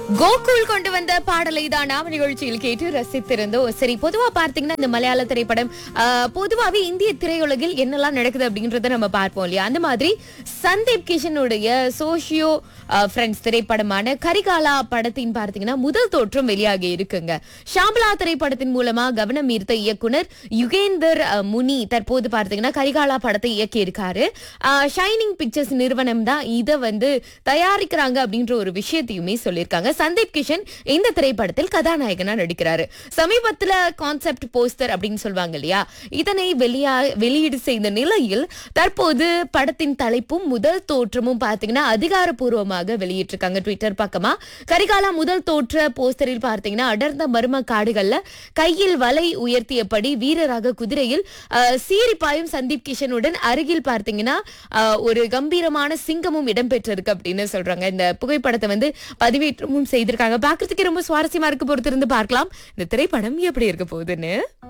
கோகுல் கொண்டு வந்த பாடலை தான் நாம நிகழ்ச்சியில் கேட்டு ரசித்திருந்தோம் சரி பொதுவா பார்த்தீங்கன்னா இந்த மலையாள திரைப்படம் ஆஹ், பொதுவாவே இந்திய திரையுலகில் என்னெல்லாம் நடக்குது அப்படிங்கறத நம்ம பார்ப்போம் இல்லையா அந்த மாதிரி சந்தீப் கிஷனுடைய சோஷியோ ஃப்ரெண்ட்ஸ் திரைப்படமான கரிகாலா படத்தின் பார்த்தீங்கன்னா முதல் தோற்றம் வெளியாகி இருக்குங்க ஷாம்லா திரைப்படத்தின் மூலமா கவனம் ஈர்த்த இயக்குனர் யுகேந்தர் அஹ், முனி தற்போது பார்த்தீங்கன்னா கரிகாலா படத்தை இயக்கி இருக்காரு ஷைனிங் பிக்சர்ஸ் நிறுவனம் தான் இதை வந்து தயாரிக்கிறாங்க அப்படின்ற ஒரு விஷயத்தையுமே சொல்லியிருக்காங்க சந்தீப் கிஷன் இந்த திரைப்படத்தில் கதாநாயகனா நடிக்கிறாரு சமீபத்துல கான்செப்ட் போஸ்டர் அப்படின்னு சொல்லுவாங்க இல்லையா இதனை வெளியா வெளியீடு செய்த நிலையில் தற்போது படத்தின் தலைப்பும் முதல் தோற்றமும் பார்த்தீங்கன்னா அதிகாரப்பூர்வமாக வெளியிட்டிருக்காங்க ட்விட்டர் பக்கமா கரிகாலா முதல் தோற்ற போஸ்டரில் பார்த்தீங்கன்னா அடர்ந்த மர்ம காடுகள்ல கையில் வலை உயர்த்தியபடி வீரராக குதிரையில் அஹ், சீறி பாயும் சந்தீப் கிஷனுடன் அருகில் பார்த்தீங்கன்னா அஹ், ஒரு கம்பீரமான சிங்கமும் இடம்பெற்றிருக்கு அப்படின்னு சொல்றாங்க இந்த புகைப்படத்தை வந்து பதிவேற்றமும் செய்திருக்காங்க பார்க்கறதுக்கு ரொம்ப சுவாரஸ்யமா இருக்கு பொறுத்திருந்து பார்க்கலாம் இந்த திரைப்படம் எப்படி இருக்க போகுதுன்னு